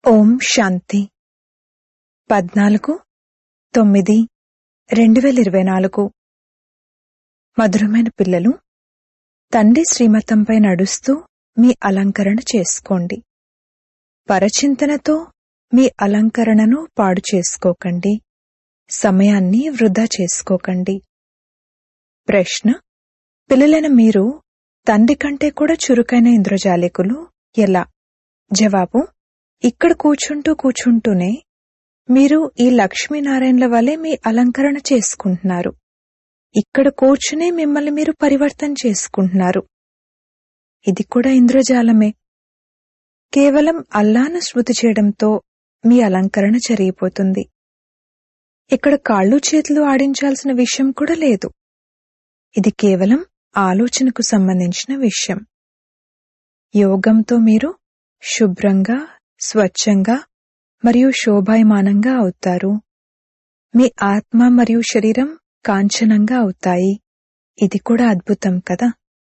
ఓం శాంతి పద్నాలుగు తొమ్మిది రెండు వేల ఇరవై నాలుగు మధురమైన పిల్లలు తండ్రి శ్రీమతంపై నడుస్తూ మీ అలంకరణ చేసుకోండి పరచింతనతో మీ అలంకరణను పాడు చేసుకోకండి సమయాన్ని వృధా చేసుకోకండి ప్రశ్న పిల్లలైన మీరు తండ్రి కంటే కూడా చురుకైన ఇంద్రజాలికులు ఎలా జవాబు ఇక్కడ కూర్చుంటూ కూర్చుంటూనే మీరు ఈ లక్ష్మీనారాయణల వలె మీ అలంకరణ చేసుకుంటున్నారు ఇక్కడ కూర్చునే మిమ్మల్ని మీరు పరివర్తన చేసుకుంటున్నారు ఇది కూడా ఇంద్రజాలమే కేవలం అల్లాను స్మృతి చేయడంతో మీ అలంకరణ జరిగిపోతుంది ఇక్కడ కాళ్ళు చేతులు ఆడించాల్సిన విషయం కూడా లేదు ఇది కేవలం ఆలోచనకు సంబంధించిన విషయం యోగంతో మీరు శుభ్రంగా స్వచ్ఛంగా మరియు శోభాయమానంగా అవుతారు మీ ఆత్మ మరియు శరీరం కాంచనంగా అవుతాయి ఇది కూడా అద్భుతం కదా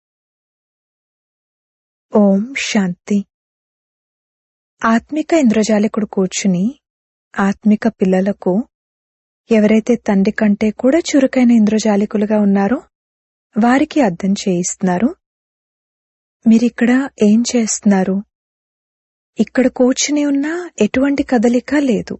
ఓం శాంతి ఆత్మిక ఇంద్రజాలికుడు కూర్చుని ఆత్మిక పిల్లలకు ఎవరైతే తండ్రి కంటే కూడా చురుకైన ఇంద్రజాలికులుగా ఉన్నారో వారికి అర్థం చేయిస్తున్నారు మీరిక్కడ ఏం చేస్తున్నారు ఇక్కడ కూర్చుని ఉన్న ఎటువంటి కదలిక లేదు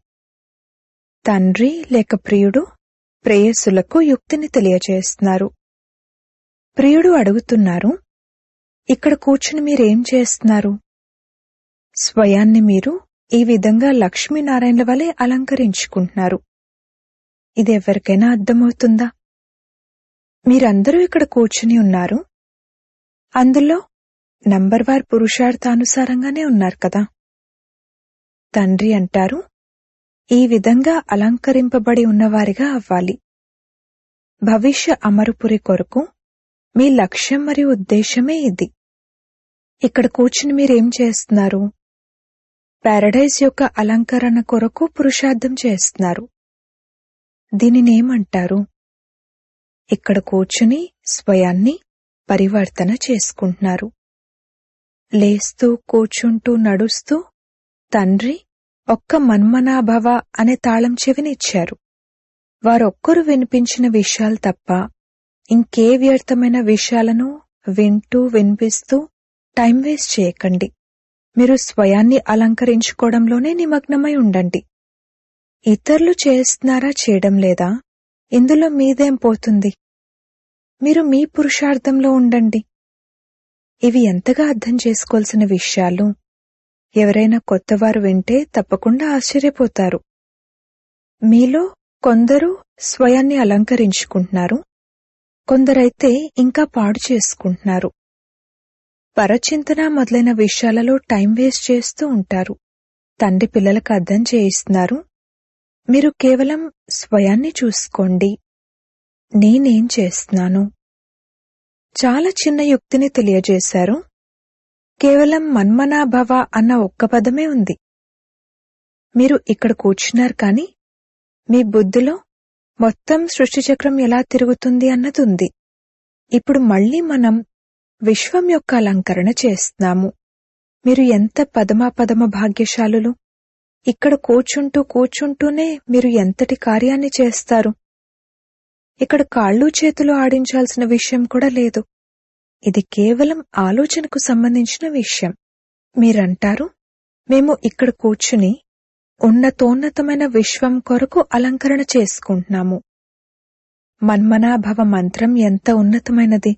తండ్రి లేక ప్రియుడు ప్రేయస్సులకు యుక్తిని తెలియజేస్తున్నారు ప్రియుడు అడుగుతున్నారు ఇక్కడ కూర్చుని మీరేం చేస్తున్నారు స్వయాన్ని మీరు ఈ విధంగా లక్ష్మీనారాయణల వలె అలంకరించుకుంటున్నారు ఇది ఎవరికైనా అర్థమవుతుందా మీరందరూ ఇక్కడ కూర్చుని ఉన్నారు అందులో నంబర్ వార్ పురుషార్థానుసారంగానే ఉన్నారు కదా తండ్రి అంటారు ఈ విధంగా అలంకరింపబడి ఉన్నవారిగా అవ్వాలి భవిష్య అమరుపురి కొరకు మీ లక్ష్యం మరియు ఉద్దేశమే ఇది ఇక్కడ కూర్చుని మీరేం చేస్తున్నారు పారడైజ్ యొక్క అలంకరణ కొరకు పురుషార్థం చేస్తున్నారు దీనినేమంటారు ఇక్కడ కూర్చుని స్వయాన్ని పరివర్తన చేసుకుంటున్నారు లేస్తూ కూర్చుంటూ నడుస్తూ తండ్రి ఒక్క మన్మనాభవ అనే తాళం చెవినిచ్చారు వారొక్కరు వినిపించిన విషయాలు తప్ప ఇంకే వ్యర్థమైన విషయాలను వింటూ వినిపిస్తూ టైం వేస్ట్ చేయకండి మీరు స్వయాన్ని అలంకరించుకోవడంలోనే నిమగ్నమై ఉండండి ఇతరులు చేస్తున్నారా చేయడం లేదా ఇందులో మీదేం పోతుంది మీరు మీ పురుషార్థంలో ఉండండి ఇవి ఎంతగా అర్థం చేసుకోవాల్సిన విషయాలు ఎవరైనా కొత్తవారు వింటే తప్పకుండా ఆశ్చర్యపోతారు మీలో కొందరు స్వయాన్ని అలంకరించుకుంటున్నారు కొందరైతే ఇంకా పాడు చేసుకుంటున్నారు పరచింతన మొదలైన విషయాలలో టైం వేస్ట్ చేస్తూ ఉంటారు తండ్రి పిల్లలకు అర్థం చేయిస్తున్నారు మీరు కేవలం స్వయాన్ని చూసుకోండి నేనేం చేస్తున్నాను చాలా చిన్న యుక్తిని తెలియజేశారు కేవలం మన్మనాభవ అన్న ఒక్క పదమే ఉంది మీరు ఇక్కడ కూర్చున్నారు కాని మీ బుద్ధిలో మొత్తం సృష్టి చక్రం ఎలా తిరుగుతుంది అన్నది ఉంది ఇప్పుడు మళ్ళీ మనం విశ్వం యొక్క అలంకరణ చేస్తున్నాము మీరు ఎంత పదమాపదమ భాగ్యశాలులు ఇక్కడ కూర్చుంటూ కూర్చుంటూనే మీరు ఎంతటి కార్యాన్ని చేస్తారు ఇక్కడ కాళ్ళు చేతులు ఆడించాల్సిన విషయం కూడా లేదు ఇది కేవలం ఆలోచనకు సంబంధించిన విషయం మీరంటారు మేము ఇక్కడ కూర్చుని ఉన్నతోన్నతమైన విశ్వం కొరకు అలంకరణ చేసుకుంటున్నాము మన్మనాభవ మంత్రం ఎంత ఉన్నతమైనది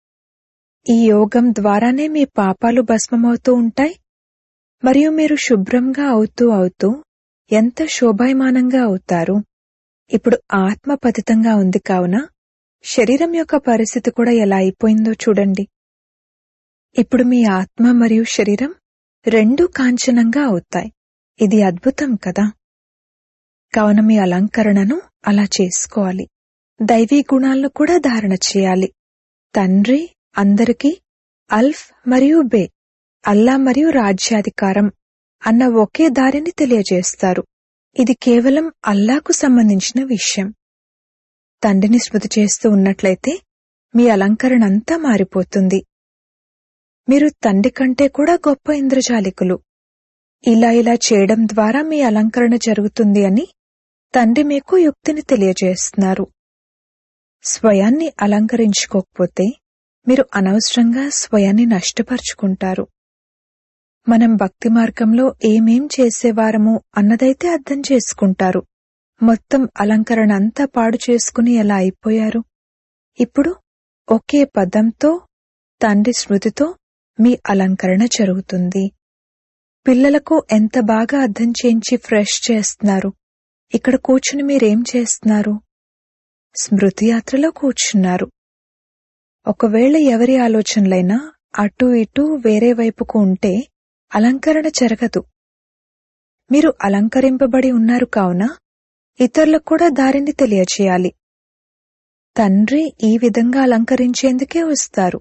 ఈ యోగం ద్వారానే మీ పాపాలు భస్మమవుతూ ఉంటాయి మరియు మీరు శుభ్రంగా అవుతూ అవుతూ ఎంత శోభాయమానంగా అవుతారు ఇప్పుడు ఆత్మ పతితంగా ఉంది కావున శరీరం యొక్క పరిస్థితి కూడా ఎలా అయిపోయిందో చూడండి ఇప్పుడు మీ ఆత్మ మరియు శరీరం రెండూ కాంచనంగా అవుతాయి ఇది అద్భుతం కదా కావున మీ అలంకరణను అలా చేసుకోవాలి దైవీ గుణాలను కూడా ధారణ చేయాలి తండ్రి అందరికీ అల్ఫ్ మరియు బే అల్లా మరియు రాజ్యాధికారం అన్న ఒకే దారిని తెలియజేస్తారు ఇది కేవలం అల్లాకు సంబంధించిన విషయం తండ్రిని స్మృతి చేస్తూ ఉన్నట్లయితే మీ అలంకరణ అంతా మారిపోతుంది మీరు తండ్రి కంటే కూడా గొప్ప ఇంద్రజాలికులు ఇలా ఇలా చేయడం ద్వారా మీ అలంకరణ జరుగుతుంది అని తండ్రి మీకు యుక్తిని తెలియజేస్తున్నారు స్వయాన్ని అలంకరించుకోకపోతే మీరు అనవసరంగా స్వయాన్ని నష్టపరుచుకుంటారు మనం భక్తి మార్గంలో ఏమేం చేసేవారము అన్నదైతే అర్థం చేసుకుంటారు మొత్తం అలంకరణ అంతా పాడు చేసుకుని ఎలా అయిపోయారు ఇప్పుడు ఒకే పదంతో తండ్రి స్మృతితో మీ అలంకరణ జరుగుతుంది పిల్లలకు ఎంత బాగా అర్థం చేయించి ఫ్రెష్ చేస్తున్నారు ఇక్కడ కూర్చుని మీరేం చేస్తున్నారు స్మృతి యాత్రలో కూర్చున్నారు ఒకవేళ ఎవరి ఆలోచనలైనా అటు ఇటు వేరే వైపుకు ఉంటే అలంకరణ జరగదు మీరు అలంకరింపబడి ఉన్నారు కావున ఇతరులకు కూడా దారిని తెలియచేయాలి తండ్రి ఈ విధంగా అలంకరించేందుకే వస్తారు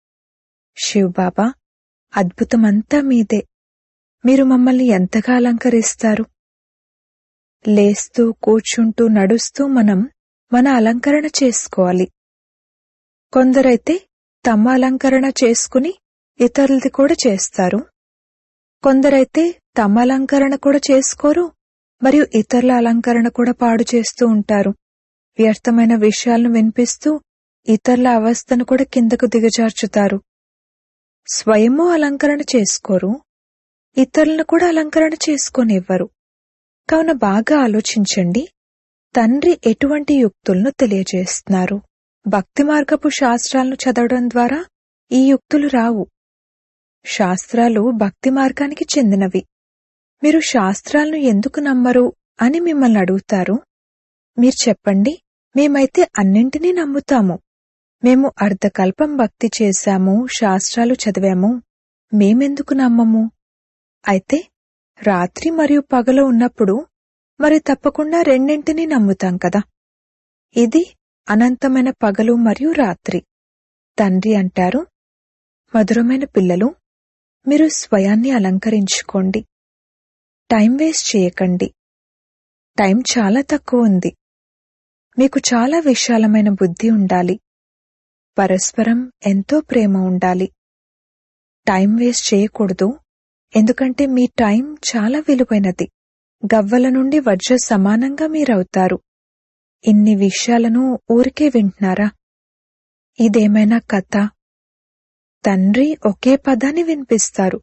శివబాబా అద్భుతమంతా మీదే మీరు మమ్మల్ని ఎంతగా అలంకరిస్తారు లేస్తూ కూర్చుంటూ నడుస్తూ మనం మన అలంకరణ చేసుకోవాలి కొందరైతే తమ అలంకరణ చేసుకుని ఇతరులది కూడా చేస్తారు కొందరైతే తమ అలంకరణ కూడా చేసుకోరు మరియు ఇతరుల అలంకరణ కూడా పాడు చేస్తూ ఉంటారు వ్యర్థమైన విషయాలను వినిపిస్తూ ఇతరుల అవస్థను కూడా కిందకు దిగజార్చుతారు స్వయము అలంకరణ చేసుకోరు ఇతరులను కూడా అలంకరణ చేసుకోనివ్వరు కావున బాగా ఆలోచించండి తండ్రి ఎటువంటి యుక్తులను తెలియజేస్తున్నారు భక్తి మార్గపు శాస్త్రాలను చదవడం ద్వారా ఈ యుక్తులు రావు శాస్త్రాలు భక్తి మార్గానికి చెందినవి మీరు శాస్త్రాలను ఎందుకు నమ్మరు అని మిమ్మల్ని అడుగుతారు మీరు చెప్పండి మేమైతే అన్నింటినీ నమ్ముతాము మేము అర్ధకల్పం భక్తి చేశాము శాస్త్రాలు చదివాము మేమెందుకు నమ్మము అయితే రాత్రి మరియు పగలు ఉన్నప్పుడు మరి తప్పకుండా రెండింటినీ నమ్ముతాం కదా ఇది అనంతమైన పగలు మరియు రాత్రి తండ్రి అంటారు మధురమైన పిల్లలు మీరు స్వయాన్ని అలంకరించుకోండి టైం వేస్ట్ చేయకండి టైం చాలా తక్కువ ఉంది మీకు చాలా విశాలమైన బుద్ధి ఉండాలి పరస్పరం ఎంతో ప్రేమ ఉండాలి టైం వేస్ట్ చేయకూడదు ఎందుకంటే మీ టైం చాలా విలువైనది గవ్వల నుండి వజ్ర సమానంగా మీరవుతారు ఇన్ని విషయాలను ఊరికే వింటున్నారా ఇదేమైనా కథ తండ్రి ఒకే పదాన్ని వినిపిస్తారు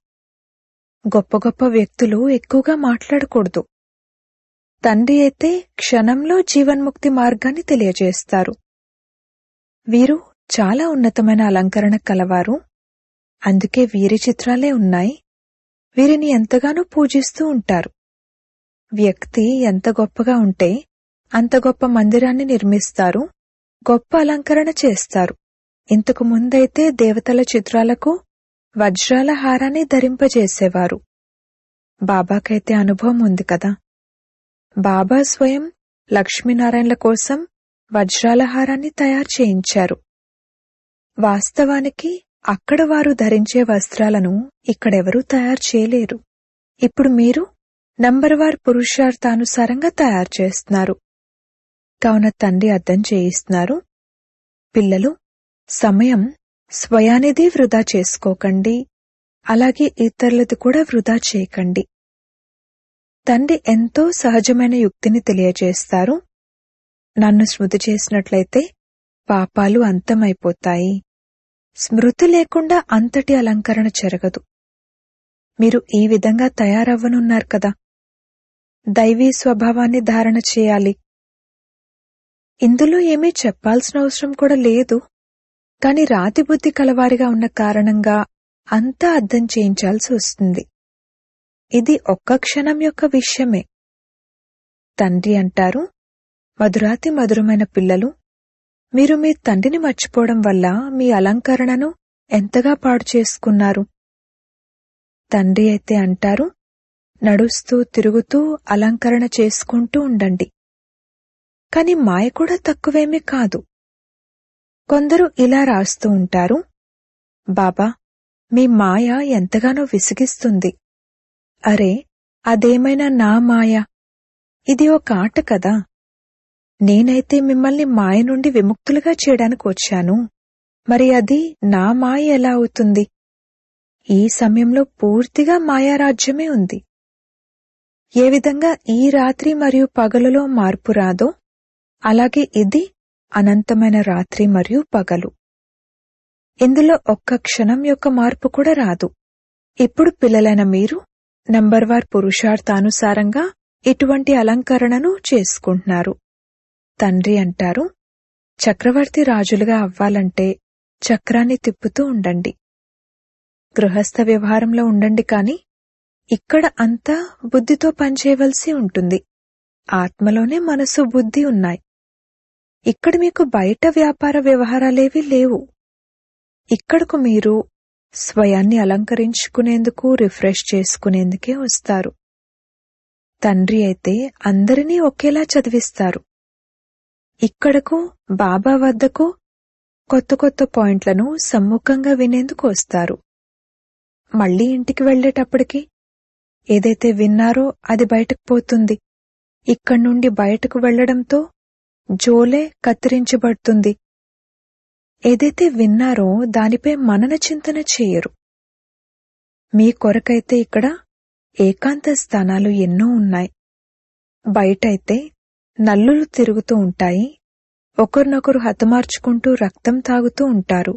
గొప్ప గొప్ప వ్యక్తులు ఎక్కువగా మాట్లాడకూడదు తండ్రి అయితే క్షణంలో జీవన్ముక్తి మార్గాన్ని తెలియజేస్తారు వీరు చాలా ఉన్నతమైన అలంకరణ కలవారు అందుకే వీరి చిత్రాలే ఉన్నాయి వీరిని ఎంతగానో పూజిస్తూ ఉంటారు వ్యక్తి ఎంత గొప్పగా ఉంటే అంత గొప్ప మందిరాన్ని నిర్మిస్తారు గొప్ప అలంకరణ చేస్తారు ఇంతకు ముందైతే దేవతల చిత్రాలకు వజ్రాల హారాన్ని ధరింపజేసేవారు బాబాకైతే అనుభవం ఉంది కదా బాబా స్వయం లక్ష్మీనారాయణల కోసం వజ్రాల హారాన్ని తయారు చేయించారు వాస్తవానికి అక్కడ వారు ధరించే వస్త్రాలను ఇక్కడెవరూ తయారు చేయలేరు ఇప్పుడు మీరు నంబర్ వార్ పురుషార్థానుసారంగా తయారు చేస్తున్నారు కావున తండ్రి అర్థం చేయిస్తున్నారు పిల్లలు సమయం స్వయానిది వృధా చేసుకోకండి అలాగే ఇతరులది కూడా వృధా చేయకండి తండ్రి ఎంతో సహజమైన యుక్తిని తెలియజేస్తారు నన్ను స్మృతి చేసినట్లయితే పాపాలు అంతమైపోతాయి స్మృతి లేకుండా అంతటి అలంకరణ జరగదు మీరు ఈ విధంగా తయారవ్వనున్నారు కదా దైవీ స్వభావాన్ని ధారణ చేయాలి ఇందులో ఏమీ చెప్పాల్సిన అవసరం కూడా లేదు కాని రాతి బుద్ధి కలవారిగా ఉన్న కారణంగా అంతా అర్థం చేయించాల్సి వస్తుంది ఇది ఒక్క క్షణం యొక్క విషయమే తండ్రి అంటారు మధురాతి మధురమైన పిల్లలు మీరు మీ తండ్రిని మర్చిపోవడం వల్ల మీ అలంకరణను ఎంతగా పాడు చేసుకున్నారు తండ్రి అయితే అంటారు నడుస్తూ తిరుగుతూ అలంకరణ చేసుకుంటూ ఉండండి కాని మాయ కూడా తక్కువేమీ కాదు కొందరు ఇలా రాస్తూ ఉంటారు బాబా మీ మాయ ఎంతగానో విసిగిస్తుంది అరే అదేమైనా నా మాయ ఇది ఒక ఆట కదా నేనైతే మిమ్మల్ని మాయ నుండి విముక్తులుగా చేయడానికి వచ్చాను మరి అది నా మాయ ఎలా అవుతుంది ఈ సమయంలో పూర్తిగా మాయారాజ్యమే ఉంది ఏ విధంగా ఈ రాత్రి మరియు పగలులో మార్పు రాదో అలాగే ఇది అనంతమైన రాత్రి మరియు పగలు ఇందులో ఒక్క క్షణం యొక్క మార్పు కూడా రాదు ఇప్పుడు పిల్లలైన మీరు నంబర్ వార్ పురుషార్థానుసారంగా ఇటువంటి అలంకరణను చేసుకుంటున్నారు తండ్రి అంటారు చక్రవర్తి రాజులుగా అవ్వాలంటే చక్రాన్ని తిప్పుతూ ఉండండి గృహస్థ వ్యవహారంలో ఉండండి కాని ఇక్కడ అంతా బుద్ధితో పనిచేయవలసి ఉంటుంది ఆత్మలోనే మనసు బుద్ధి ఉన్నాయి ఇక్కడ మీకు బయట వ్యాపార వ్యవహారాలేవీ లేవు ఇక్కడకు మీరు స్వయాన్ని అలంకరించుకునేందుకు రిఫ్రెష్ చేసుకునేందుకే వస్తారు తండ్రి అయితే అందరినీ ఒకేలా చదివిస్తారు ఇక్కడకు బాబా వద్దకు కొత్త కొత్త పాయింట్లను సమ్ముఖంగా వినేందుకు వస్తారు మళ్ళీ ఇంటికి వెళ్లేటప్పటికి ఏదైతే విన్నారో అది బయటకు పోతుంది ఇక్కడి నుండి బయటకు వెళ్లడంతో జోలే కత్తిరించబడుతుంది ఏదైతే విన్నారో దానిపై మనన చింతన చేయరు మీ కొరకైతే ఇక్కడ ఏకాంత స్థానాలు ఎన్నో ఉన్నాయి బయటైతే నల్లులు తిరుగుతూ ఉంటాయి ఒకరినొకరు హతమార్చుకుంటూ రక్తం తాగుతూ ఉంటారు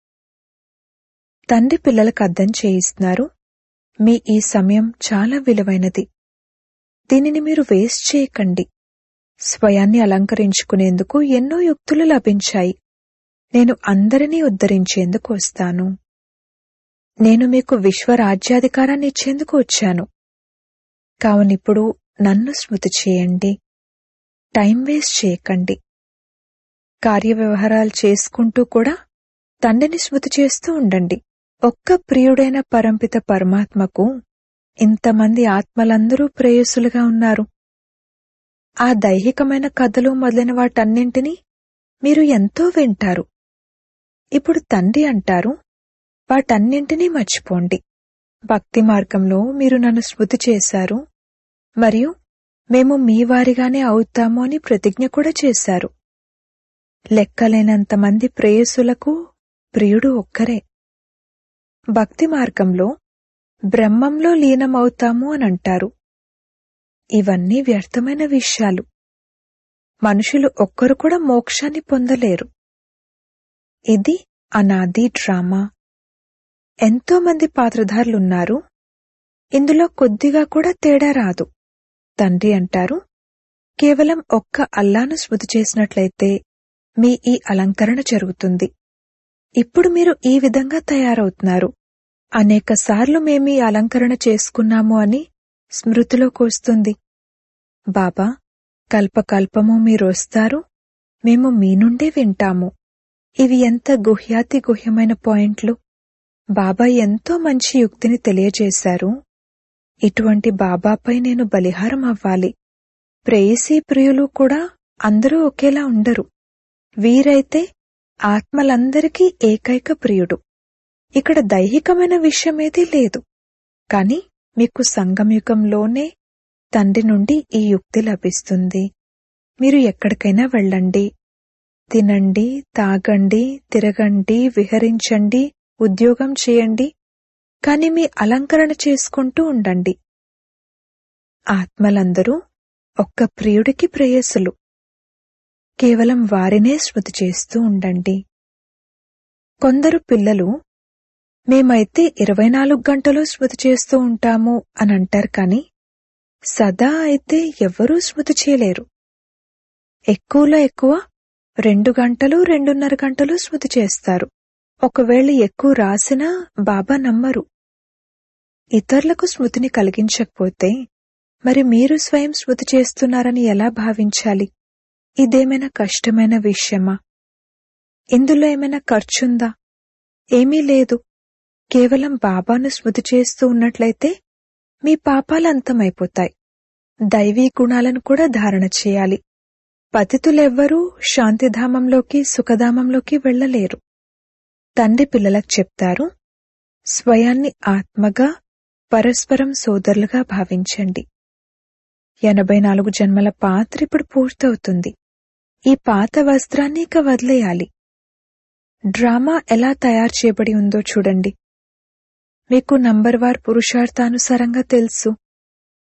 తండ్రి పిల్లలకు అర్థం చేయిస్తున్నారు మీ ఈ సమయం చాలా విలువైనది దీనిని మీరు వేస్ట్ చేయకండి స్వయాన్ని అలంకరించుకునేందుకు ఎన్నో యుక్తులు లభించాయి నేను అందరినీ ఉద్ధరించేందుకు వస్తాను నేను మీకు విశ్వరాజ్యాధికారాన్ని ఇచ్చేందుకు వచ్చాను కావునిప్పుడు నన్ను స్మృతి చేయండి టైం వేస్ట్ చేయకండి కార్యవ్యవహారాలు చేసుకుంటూ కూడా తండ్రిని స్మృతి చేస్తూ ఉండండి ఒక్క ప్రియుడైన పరంపిత పరమాత్మకు ఇంతమంది ఆత్మలందరూ ప్రేయసులుగా ఉన్నారు ఆ దైహికమైన కథలు మొదలైన వాటన్నింటినీ మీరు ఎంతో వింటారు ఇప్పుడు తండ్రి అంటారు వాటన్నింటినీ మర్చిపోండి భక్తి మార్గంలో మీరు నన్ను స్మృతి చేశారు మరియు మేము మీ వారిగానే అవుతాము అని ప్రతిజ్ఞ కూడా చేశారు లెక్కలేనంతమంది ప్రేయసులకు ప్రియుడు ఒక్కరే భక్తి మార్గంలో బ్రహ్మంలో లీనమవుతాము అని అంటారు ఇవన్నీ వ్యర్థమైన విషయాలు మనుషులు ఒక్కరు కూడా మోక్షాన్ని పొందలేరు ఇది అనాది డ్రామా ఎంతో మంది పాత్రధారులున్నారు ఇందులో కొద్దిగా కూడా తేడా రాదు తండ్రి అంటారు కేవలం ఒక్క అల్లాను స్మృతి చేసినట్లయితే మీ ఈ అలంకరణ జరుగుతుంది ఇప్పుడు మీరు ఈ విధంగా తయారవుతున్నారు అనేక సార్లు మేమీ అలంకరణ చేసుకున్నాము అని స్మృతిలోకి వస్తుంది బాబా కల్పకల్పము మీరొస్తారు మేము మీ నుండే వింటాము ఇవి ఎంత గుహ్యాతి గుహ్యమైన పాయింట్లు బాబా ఎంతో మంచి యుక్తిని తెలియజేశారు ఇటువంటి బాబాపై నేను బలిహారం అవ్వాలి ప్రేయసీ ప్రియులు కూడా అందరూ ఒకేలా ఉండరు వీరైతే ఆత్మలందరికీ ఏకైక ప్రియుడు ఇక్కడ దైహికమైన విషయమేదీ లేదు కాని మీకు సంగమయుగంలోనే తండ్రి నుండి ఈ యుక్తి లభిస్తుంది మీరు ఎక్కడికైనా వెళ్ళండి తినండి తాగండి తిరగండి విహరించండి ఉద్యోగం చేయండి కాని మీ అలంకరణ చేసుకుంటూ ఉండండి ఆత్మలందరూ ఒక్క ప్రియుడికి ప్రేయసులు కేవలం వారినే స్మృతి చేస్తూ ఉండండి కొందరు పిల్లలు మేమైతే ఇరవై నాలుగు గంటలు స్మృతి చేస్తూ ఉంటాము అని అంటారు కాని సదా అయితే ఎవ్వరూ స్మృతి చేయలేరు ఎక్కువలో ఎక్కువ రెండు గంటలు రెండున్నర గంటలు స్మృతి చేస్తారు ఒకవేళ ఎక్కువ రాసినా బాబా నమ్మరు ఇతరులకు స్మృతిని కలిగించకపోతే మరి మీరు స్వయం స్మృతి చేస్తున్నారని ఎలా భావించాలి ఇదేమైనా కష్టమైన విషయమా ఇందులో ఏమైనా ఖర్చుందా ఏమీ లేదు కేవలం బాబాను స్మృతి చేస్తూ ఉన్నట్లయితే మీ పాపాలు అంతమైపోతాయి దైవీ గుణాలను కూడా ధారణ చేయాలి పతితులెవ్వరూ శాంతిధామంలోకి సుఖధామంలోకి వెళ్లలేరు తండ్రి పిల్లలకు చెప్తారు స్వయాన్ని ఆత్మగా పరస్పరం సోదరులుగా భావించండి ఎనభై నాలుగు జన్మల పాత్ర ఇప్పుడు పూర్తవుతుంది ఈ పాత వస్త్రాన్ని ఇక వదిలేయాలి డ్రామా ఎలా తయారు చేయబడి ఉందో చూడండి మీకు నంబర్ వార్ పురుషార్థానుసారంగా తెలుసు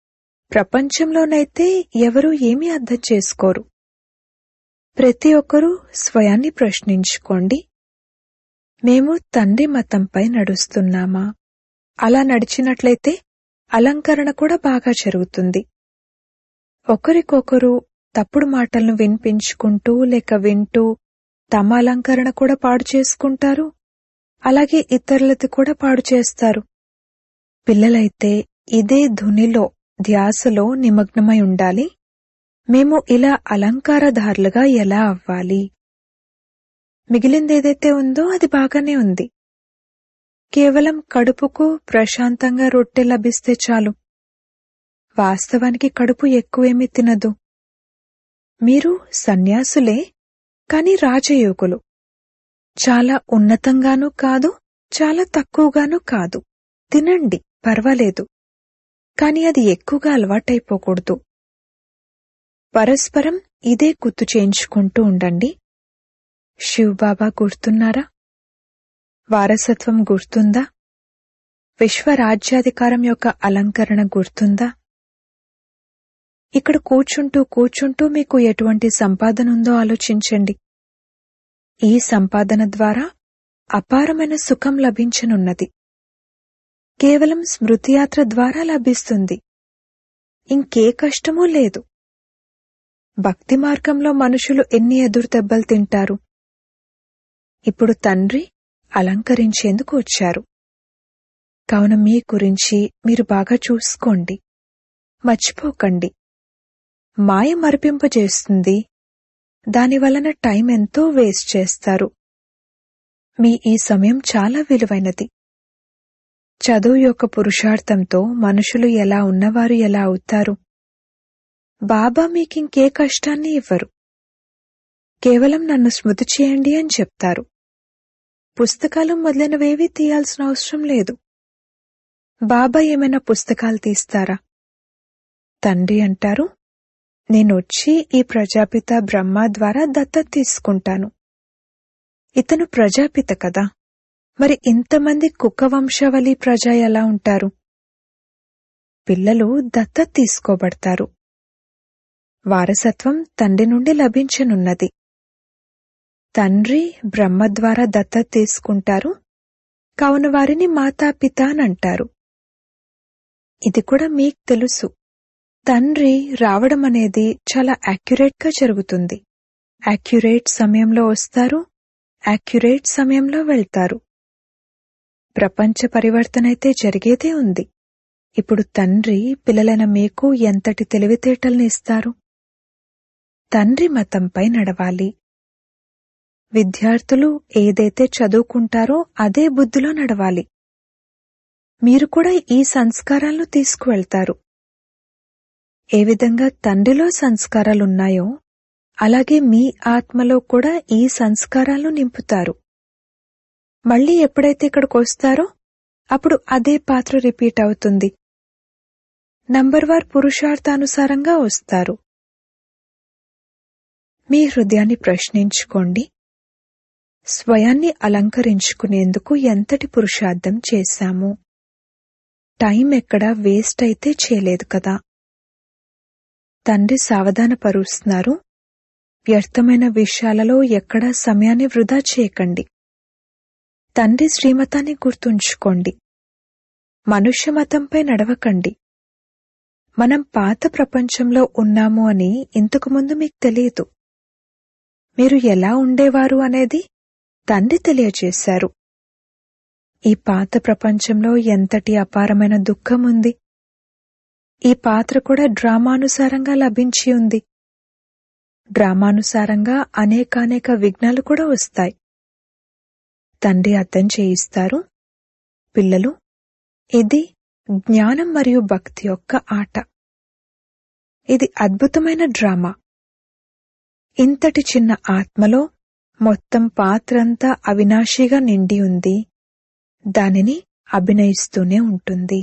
ప్రపంచంలోనైతే ఎవరూ ఏమీ అర్థం చేసుకోరు ప్రతి ఒక్కరూ స్వయాన్ని ప్రశ్నించుకోండి మేము తండ్రి మతంపై నడుస్తున్నామా అలా నడిచినట్లయితే అలంకరణ కూడా బాగా జరుగుతుంది ఒకరికొకరు తప్పుడు మాటలను వినిపించుకుంటూ లేక వింటూ తమ అలంకరణ కూడా పాడు చేసుకుంటారు అలాగే ఇతరులది కూడా పాడు చేస్తారు పిల్లలైతే ఇదే ధునిలో ధ్యాసలో నిమగ్నమై ఉండాలి మేము ఇలా అలంకారధారులుగా ఎలా అవ్వాలి మిగిలిందేదైతే ఉందో అది బాగానే ఉంది కేవలం కడుపుకు ప్రశాంతంగా రొట్టె లభిస్తే చాలు వాస్తవానికి కడుపు ఎక్కువేమీ తినదు మీరు సన్యాసులే కాని రాజయోగులు చాలా ఉన్నతంగానూ కాదు చాలా తక్కువగానూ కాదు తినండి పర్వాలేదు కాని అది ఎక్కువగా అలవాటైపోకూడదు పరస్పరం ఇదే గుర్తు చేయించుకుంటూ ఉండండి శివబాబా గుర్తున్నారా వారసత్వం గుర్తుందా విశ్వరాజ్యాధికారం యొక్క అలంకరణ గుర్తుందా ఇక్కడ కూర్చుంటూ కూర్చుంటూ మీకు ఎటువంటి సంపాదన ఉందో ఆలోచించండి ఈ సంపాదన ద్వారా అపారమైన సుఖం లభించనున్నది కేవలం స్మృతియాత్ర ద్వారా లభిస్తుంది ఇంకే కష్టమూ లేదు భక్తి మార్గంలో మనుషులు ఎన్ని ఎదురుదెబ్బలు తింటారు ఇప్పుడు తండ్రి అలంకరించేందుకు వచ్చారు కావున మీ గురించి మీరు బాగా చూసుకోండి మర్చిపోకండి మాయ మరిపింపజేస్తుంది దానివలన టైం ఎంతో వేస్ట్ చేస్తారు మీ ఈ సమయం చాలా విలువైనది చదువు యొక్క పురుషార్థంతో మనుషులు ఎలా ఉన్నవారు ఎలా అవుతారు బాబా మీకింకే కష్టాన్ని ఇవ్వరు కేవలం నన్ను స్మృతి చేయండి అని చెప్తారు పుస్తకాలు మొదలైనవేవీ తీయాల్సిన అవసరం లేదు బాబా ఏమైనా పుస్తకాలు తీస్తారా తండ్రి అంటారు నేనొచ్చి ఈ ప్రజాపిత బ్రహ్మ ద్వారా దత్తత తీసుకుంటాను ఇతను ప్రజాపిత కదా మరి ఇంతమంది కుక్క వంశావళి ప్రజ ఎలా ఉంటారు పిల్లలు దత్తత తీసుకోబడతారు వారసత్వం తండ్రి నుండి లభించనున్నది తండ్రి బ్రహ్మ ద్వారా దత్తత తీసుకుంటారు కావున వారిని మాతాపిత అంటారు ఇది కూడా మీకు తెలుసు తండ్రి రావడం అనేది చాలా యాక్యురేట్ గా జరుగుతుంది యాక్యురేట్ సమయంలో వస్తారు యాక్యురేట్ సమయంలో వెళ్తారు ప్రపంచ పరివర్తన అయితే జరిగేదే ఉంది ఇప్పుడు తండ్రి పిల్లలైన మీకు ఎంతటి తెలివితేటల్ని ఇస్తారు తండ్రి మతంపై నడవాలి విద్యార్థులు ఏదైతే చదువుకుంటారో అదే బుద్ధిలో నడవాలి మీరు కూడా ఈ సంస్కారాలను తీసుకువెళ్తారు ఏ విధంగా తండ్రిలో సంస్కారాలున్నాయో అలాగే మీ ఆత్మలో కూడా ఈ సంస్కారాలను నింపుతారు మళ్ళీ ఎప్పుడైతే ఇక్కడికి వస్తారో అప్పుడు అదే పాత్ర రిపీట్ అవుతుంది నంబర్ వార్ పురుషార్థానుసారంగా వస్తారు మీ హృదయాన్ని ప్రశ్నించుకోండి స్వయాన్ని అలంకరించుకునేందుకు ఎంతటి పురుషార్థం చేశాము టైం ఎక్కడా వేస్ట్ అయితే చేయలేదు కదా తండ్రి సావధానపరుస్తున్నారు వ్యర్థమైన విషయాలలో ఎక్కడా సమయాన్ని వృధా చేయకండి తండ్రి శ్రీమతాన్ని గుర్తుంచుకోండి మనుష్య మతంపై నడవకండి మనం పాత ప్రపంచంలో ఉన్నాము అని ఇంతకుముందు మీకు తెలియదు మీరు ఎలా ఉండేవారు అనేది తండ్రి తెలియచేశారు ఈ పాత ప్రపంచంలో ఎంతటి అపారమైన దుఃఖం ఉంది ఈ పాత్ర కూడా డ్రామానుసారంగా లభించి ఉంది డ్రామానుసారంగా అనేకానేక విఘ్నాలు కూడా వస్తాయి తండ్రి అర్థం చేయిస్తారు పిల్లలు ఇది జ్ఞానం మరియు భక్తి యొక్క ఆట ఇది అద్భుతమైన డ్రామా ఇంతటి చిన్న ఆత్మలో మొత్తం పాత్రంతా అవినాశిగా నిండి ఉంది దానిని అభినయిస్తూనే ఉంటుంది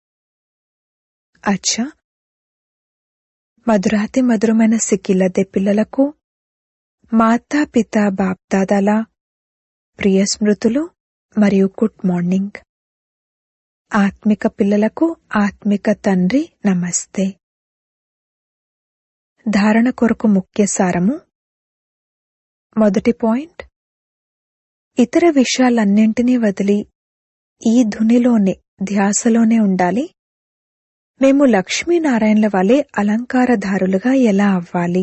అచ్చా మధురాతి మధురమైన సిక్కిలదే పిల్లలకు మాతా పిత బాప్దాదాల ప్రియ స్మృతులు మరియు గుడ్ మార్నింగ్ ఆత్మిక పిల్లలకు ఆత్మిక తండ్రి నమస్తే ధారణ కొరకు ముఖ్య సారము మొదటి పాయింట్ ఇతర విషయాలన్నింటినీ వదిలి ఈ ధునిలోనే ధ్యాసలోనే ఉండాలి మేము లక్ష్మీనారాయణల వలె అలంకారధారులుగా ఎలా అవ్వాలి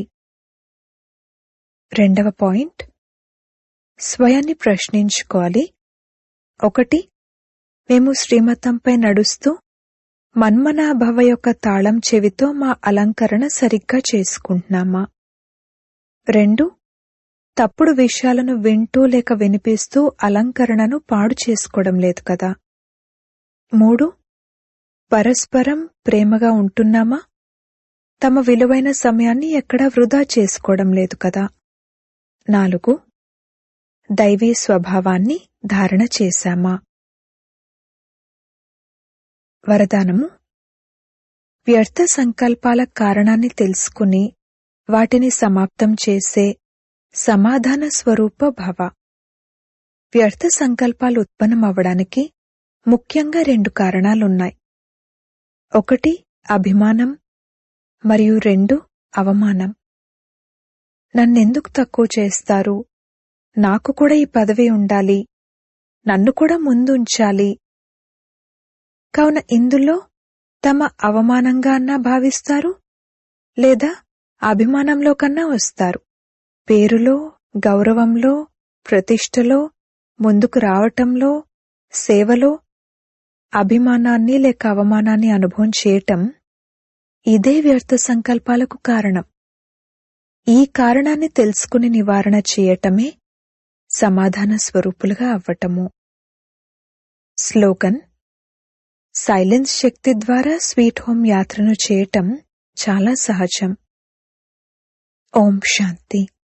రెండవ పాయింట్ స్వయాన్ని ప్రశ్నించుకోవాలి ఒకటి మేము శ్రీమతంపై నడుస్తూ మన్మనాభవ యొక్క తాళం చెవితో మా అలంకరణ సరిగ్గా చేసుకుంటున్నామా రెండు తప్పుడు విషయాలను వింటూ లేక వినిపిస్తూ అలంకరణను పాడు చేసుకోవడం లేదు కదా మూడు పరస్పరం ప్రేమగా ఉంటున్నామా తమ విలువైన సమయాన్ని ఎక్కడా వృధా చేసుకోవడం లేదు కదా నాలుగు దైవీ స్వభావాన్ని ధారణ చేశామా వరదానము వ్యర్థ సంకల్పాల కారణాన్ని తెలుసుకుని వాటిని సమాప్తం చేసే సమాధాన స్వరూప భవ వ్యర్థ సంకల్పాలు ఉత్పన్నమవ్వడానికి ముఖ్యంగా రెండు కారణాలున్నాయి ఒకటి అభిమానం మరియు రెండు అవమానం నన్నెందుకు తక్కువ చేస్తారు నాకు కూడా ఈ పదవి ఉండాలి నన్ను కూడా ముందుంచాలి కావున ఇందులో తమ అవమానంగా అన్నా భావిస్తారు లేదా అభిమానంలో కన్నా వస్తారు పేరులో గౌరవంలో ప్రతిష్టలో ముందుకు రావటంలో సేవలో అభిమానాన్ని లేక అవమానాన్ని అనుభవం చేయటం ఇదే వ్యర్థ సంకల్పాలకు కారణం ఈ కారణాన్ని తెలుసుకుని నివారణ చేయటమే సమాధాన స్వరూపులుగా అవ్వటము స్లోగన్ సైలెన్స్ శక్తి ద్వారా స్వీట్ హోమ్ యాత్రను చేయటం చాలా సహజం ఓం శాంతి